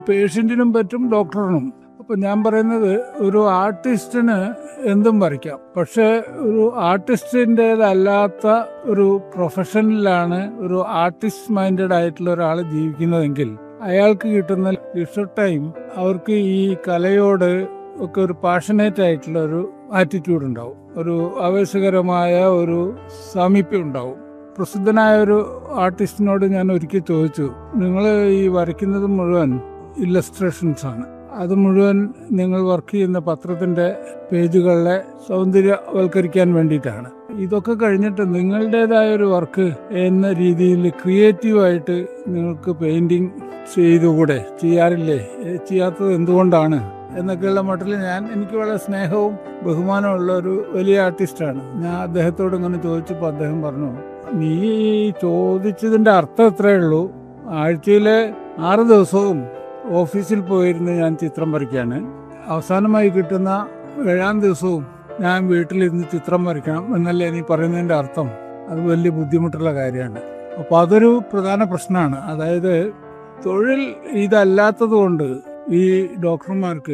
പേഷ്യൻറ്റിനും പറ്റും ഡോക്ടറിനും അപ്പം ഞാൻ പറയുന്നത് ഒരു ആർട്ടിസ്റ്റിന് എന്തും വരയ്ക്കാം പക്ഷേ ഒരു ആർട്ടിസ്റ്റിൻ്റെതല്ലാത്ത ഒരു പ്രൊഫഷനിലാണ് ഒരു ആർട്ടിസ്റ്റ് മൈൻഡഡ് ആയിട്ടുള്ള ഒരാൾ ജീവിക്കുന്നതെങ്കിൽ അയാൾക്ക് കിട്ടുന്ന ലിഷർ ടൈം അവർക്ക് ഈ കലയോട് ഒക്കെ ഒരു പാഷനേറ്റ് ആയിട്ടുള്ള ഒരു ആറ്റിറ്റ്യൂഡ് ഉണ്ടാവും ഒരു ആവേശകരമായ ഒരു സാമീപ്യം ഉണ്ടാവും പ്രസിദ്ധനായ ഒരു ആർട്ടിസ്റ്റിനോട് ഞാൻ ഒരിക്കൽ ചോദിച്ചു നിങ്ങൾ ഈ വരയ്ക്കുന്നത് മുഴുവൻ ഇല്ലസ്ട്രേഷൻസ് ആണ് അത് മുഴുവൻ നിങ്ങൾ വർക്ക് ചെയ്യുന്ന പത്രത്തിന്റെ പേജുകളെ സൗന്ദര്യവൽക്കരിക്കാൻ വേണ്ടിയിട്ടാണ് ഇതൊക്കെ കഴിഞ്ഞിട്ട് നിങ്ങളുടേതായ ഒരു വർക്ക് എന്ന രീതിയിൽ ക്രിയേറ്റീവായിട്ട് നിങ്ങൾക്ക് പെയിന്റിങ് ചെയ്തുകൂടെ ചെയ്യാറില്ലേ ഏ, ചെയ്യാത്തത് എന്തുകൊണ്ടാണ് എന്നൊക്കെയുള്ള മട്ടിൽ ഞാൻ എനിക്ക് വളരെ സ്നേഹവും ബഹുമാനമുള്ള ഒരു വലിയ ആർട്ടിസ്റ്റാണ് ഞാൻ അദ്ദേഹത്തോട് ഇങ്ങനെ ചോദിച്ചപ്പോൾ അദ്ദേഹം പറഞ്ഞു നീ ചോദിച്ചതിന്റെ അർത്ഥം ഇത്രയേ ഉള്ളൂ ആഴ്ചയിലെ ആറ് ദിവസവും ഓഫീസിൽ പോയിരുന്ന് ഞാൻ ചിത്രം വരയ്ക്കാണ് അവസാനമായി കിട്ടുന്ന ഏഴാം ദിവസവും ഞാൻ വീട്ടിലിരുന്ന് ചിത്രം വരയ്ക്കണം എന്നല്ലേ നീ പറയുന്നതിന്റെ അർത്ഥം അത് വലിയ ബുദ്ധിമുട്ടുള്ള കാര്യമാണ് അപ്പോൾ അതൊരു പ്രധാന പ്രശ്നമാണ് അതായത് തൊഴിൽ ഇതല്ലാത്തത് കൊണ്ട് ഈ ഡോക്ടർമാർക്ക്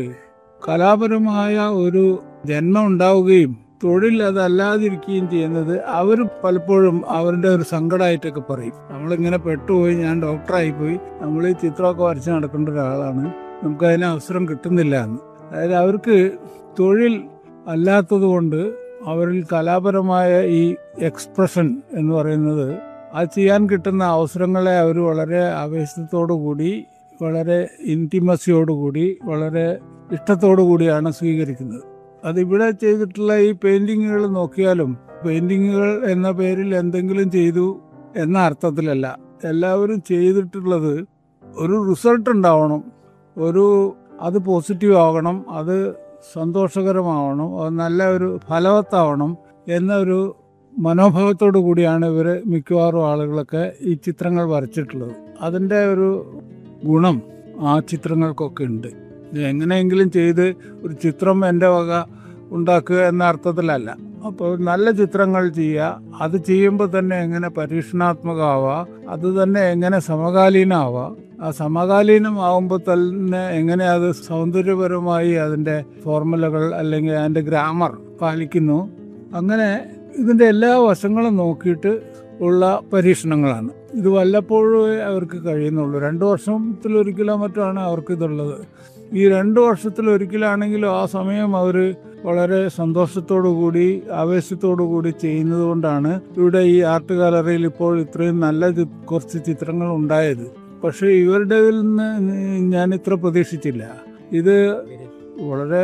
കലാപരമായ ഒരു ജന്മം ഉണ്ടാവുകയും തൊഴിൽ അതല്ലാതിരിക്കുകയും ചെയ്യുന്നത് അവർ പലപ്പോഴും അവരുടെ ഒരു സങ്കടമായിട്ടൊക്കെ പറയും നമ്മളിങ്ങനെ പെട്ടുപോയി ഞാൻ ഡോക്ടറായി പോയി നമ്മൾ ഈ ചിത്രമൊക്കെ വരച്ച് നടക്കേണ്ട ഒരാളാണ് നമുക്ക് അതിന് അവസരം കിട്ടുന്നില്ല എന്ന് അതായത് അവർക്ക് തൊഴിൽ അല്ലാത്തത് കൊണ്ട് അവരിൽ കലാപരമായ ഈ എക്സ്പ്രഷൻ എന്ന് പറയുന്നത് അത് ചെയ്യാൻ കിട്ടുന്ന അവസരങ്ങളെ അവർ വളരെ ആവേശത്തോടു കൂടി വളരെ ഇൻറ്റിമസിയോടുകൂടി വളരെ ഇഷ്ടത്തോടു കൂടിയാണ് സ്വീകരിക്കുന്നത് അതിവിടെ ചെയ്തിട്ടുള്ള ഈ പെയിന്റിങ്ങുകൾ നോക്കിയാലും പെയിന്റിങ്ങുകൾ എന്ന പേരിൽ എന്തെങ്കിലും ചെയ്തു എന്ന അർത്ഥത്തിലല്ല എല്ലാവരും ചെയ്തിട്ടുള്ളത് ഒരു റിസൾട്ട് ഉണ്ടാവണം ഒരു അത് പോസിറ്റീവ് ആവണം അത് സന്തോഷകരമാവണം അത് നല്ല ഒരു ഫലവത്താവണം എന്ന ഒരു മനോഭാവത്തോടു കൂടിയാണ് ഇവർ മിക്കവാറും ആളുകളൊക്കെ ഈ ചിത്രങ്ങൾ വരച്ചിട്ടുള്ളത് അതിൻ്റെ ഒരു ഗുണം ആ ചിത്രങ്ങൾക്കൊക്കെ ഉണ്ട് ഇത് എങ്ങനെയെങ്കിലും ചെയ്ത് ഒരു ചിത്രം എൻ്റെ വക ഉണ്ടാക്കുക എന്ന അർത്ഥത്തിലല്ല അപ്പോൾ നല്ല ചിത്രങ്ങൾ ചെയ്യുക അത് ചെയ്യുമ്പോൾ തന്നെ എങ്ങനെ പരീക്ഷണാത്മകമാവുക അത് തന്നെ എങ്ങനെ സമകാലീനമാവുക ആ സമകാലീനമാവുമ്പോൾ തന്നെ എങ്ങനെ അത് സൗന്ദര്യപരമായി അതിൻ്റെ ഫോർമുലകൾ അല്ലെങ്കിൽ അതിൻ്റെ ഗ്രാമർ പാലിക്കുന്നു അങ്ങനെ ഇതിൻ്റെ എല്ലാ വശങ്ങളും നോക്കിയിട്ട് ഉള്ള പരീക്ഷണങ്ങളാണ് ഇത് വല്ലപ്പോഴും അവർക്ക് കഴിയുന്നുള്ളൂ രണ്ട് വർഷത്തിലൊരിക്കലോ മറ്റോ ആണ് അവർക്ക് ഇതുള്ളത് ഈ രണ്ട് വർഷത്തിലൊരിക്കലാണെങ്കിലും ആ സമയം അവർ വളരെ സന്തോഷത്തോടു കൂടി ആവേശത്തോടു കൂടി ചെയ്യുന്നത് കൊണ്ടാണ് ഇവിടെ ഈ ആർട്ട് ഗാലറിയിൽ ഇപ്പോൾ ഇത്രയും നല്ല ചി- കുറച്ച് ചിത്രങ്ങൾ ഉണ്ടായത് പക്ഷേ ഇവരുടെ നിന്ന് ഞാൻ ഇത്ര പ്രതീക്ഷിച്ചില്ല ഇത് വളരെ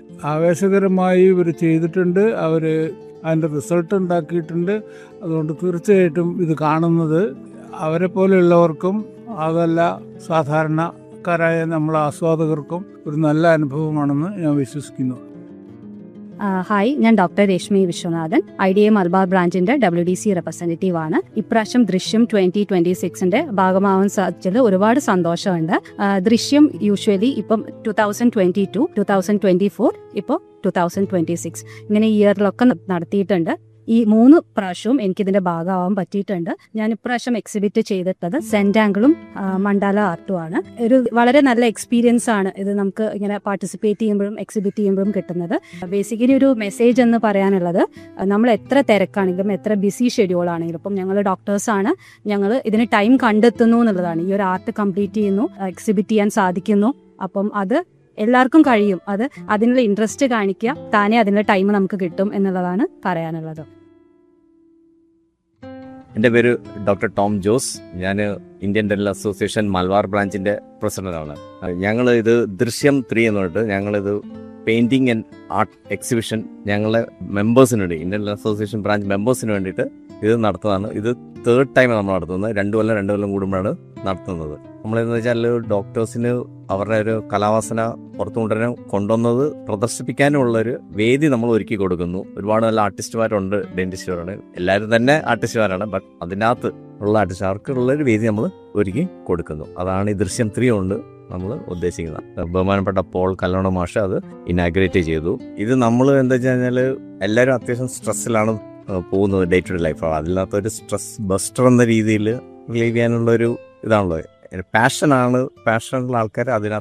ആവേശകരമായി ഇവർ ചെയ്തിട്ടുണ്ട് അവർ അതിൻ്റെ റിസൾട്ട് ഉണ്ടാക്കിയിട്ടുണ്ട് അതുകൊണ്ട് തീർച്ചയായിട്ടും ഇത് കാണുന്നത് അവരെ പോലെയുള്ളവർക്കും അതല്ല സാധാരണക്കാരായ നമ്മൾ ആസ്വാദകർക്കും ഒരു നല്ല അനുഭവമാണെന്ന് ഞാൻ വിശ്വസിക്കുന്നു ആ, ഹായ് ഞാൻ doctor Reshmi Viswanathan I D A Malabar ബ്രാഞ്ചിന്റെ ഡബ്ല്യു ഡി സി റെപ്രസെന്റേറ്റീവ് ആണ് ഇപ്രാവശ്യം ദൃശ്യം ട്വന്റി ട്വന്റി സിക്സിന്റെ ഭാഗമാവാൻ സാധിച്ചത് ഒരുപാട് സന്തോഷമുണ്ട് ആ, ദൃശ്യം യൂഷ്വലി ഇപ്പം two thousand twenty two two thousand twenty four ഇപ്പോൾ ടു തൗസൻഡ് ട്വന്റി സിക്സ് ഇങ്ങനെ ഇയറിലൊക്കെ നടത്തിയിട്ടുണ്ട് ഈ മൂന്ന് പ്രാവശ്യവും എനിക്കിതിന്റെ ഭാഗമാവാൻ പറ്റിയിട്ടുണ്ട് ഞാൻ ഇപ്രാവശ്യം എക്സിബിറ്റ് ചെയ്തിട്ടത് സെന്റ് ആംഗിളും ആ, മണ്ഡാല ആർട്ടും ആണ് ഒരു വളരെ നല്ല എക്സ്പീരിയൻസ് ആണ് ഇത് നമുക്ക് ഇങ്ങനെ പാർട്ടിസിപ്പേറ്റ് ചെയ്യുമ്പോഴും എക്സിബിറ്റ് ചെയ്യുമ്പോഴും കിട്ടുന്നത് ബേസിക്കലി ഒരു മെസ്സേജ് എന്ന് പറയാനുള്ളത് അഹ് നമ്മൾ എത്ര തിരക്കാണെങ്കിലും എത്ര ബിസി ഷെഡ്യൂൾ ആണെങ്കിലും ഇപ്പം ഞങ്ങൾ ഡോക്ടേഴ്സാണ് ഞങ്ങൾ ഇതിന് ടൈം കണ്ടെത്തുന്നു എന്നുള്ളതാണ് ഈ ഒരു ആർട്ട് കംപ്ലീറ്റ് ചെയ്യുന്നു എക്സിബിറ്റ് ചെയ്യാൻ സാധിക്കുന്നു അപ്പം അത് എല്ലാവർക്കും കഴിയും അത് അതിനുള്ള ഇൻട്രസ്റ്റ് കാണിക്കുക താനേ അതിനുള്ള ടൈം നമുക്ക് കിട്ടും എന്നുള്ളതാണ് പറയാനുള്ളത് എൻ്റെ പേര് ഡോക്ടർ ടോം ജോസ് ഞാൻ ഇന്ത്യൻ ഡെന്റൽ അസോസിയേഷൻ മലബാർ ബ്രാഞ്ചിൻ്റെ പ്രസിഡന്റാണ് ഞങ്ങൾ ഇത് ദൃശ്യം ത്രീ എന്ന് പറഞ്ഞിട്ട് ഞങ്ങളിത് പെയിൻറ്റിങ് ആൻഡ് ആർട്ട് എക്സിബിഷൻ ഞങ്ങളെ മെമ്പേഴ്സിന് വേണ്ടി ഇന്ത്യൻ ഡെന്റൽ അസോസിയേഷൻ ബ്രാഞ്ച് മെമ്പേഴ്സിന് വേണ്ടിയിട്ട് ഇത് നടത്തുന്നതാണ് ഇത് തേർഡ് ടൈം നമ്മൾ നടത്തുന്നത് രണ്ട് കൊല്ലം രണ്ട് കൊല്ലം കൂടുമ്പോഴാണ് നടത്തുന്നത് നമ്മളെന്ന് വെച്ചാൽ ഡോക്ടേഴ്സിന് അവരുടെ ഒരു കലാവാസന പുറത്തു കൊണ്ടുവരാൻ കൊണ്ടുവന്നത് പ്രദർശിപ്പിക്കാനുമുള്ള ഒരു വേദി നമ്മൾ ഒരുക്കി കൊടുക്കുന്നു ഒരുപാട് നല്ല ആർട്ടിസ്റ്റുമാരുണ്ട് ഡെന്റിസ്റ്റുകാരാണ് എല്ലാവരും തന്നെ ആർട്ടിസ്റ്റുമാരാണ് ബട്ട് അതിനകത്ത് ഉള്ള ആർട്ടിസ്റ്റുകാർക്കുള്ള ഒരു വേദി നമ്മൾ ഒരുക്കി കൊടുക്കുന്നു അതാണ് ഈ ദൃശ്യം ത്രീ കൊണ്ട് നമ്മൾ ഉദ്ദേശിക്കുന്നത് ബഹുമാനപ്പെട്ട പോൾ കല്ലോണ മാഷ അത് ഇനാഗ്രേറ്റ് ചെയ്തു ഇത് നമ്മൾ എന്താ വെച്ച് കഴിഞ്ഞാൽ എല്ലാവരും അത്യാവശ്യം സ്ട്രെസ്സിലാണ് പോകുന്നത് ഡേ ടു ഡേ ലൈഫ് അതിനകത്ത് ഒരു സ്ട്രെസ് ബസ്റ്റർ എന്ന രീതിയിൽ റിലീവ് ചെയ്യാനുള്ള ഒരു ഇതാണല്ലോ പാഷനാണ് പാഷനുള്ള ആൾക്കാർ അതിനകത്ത്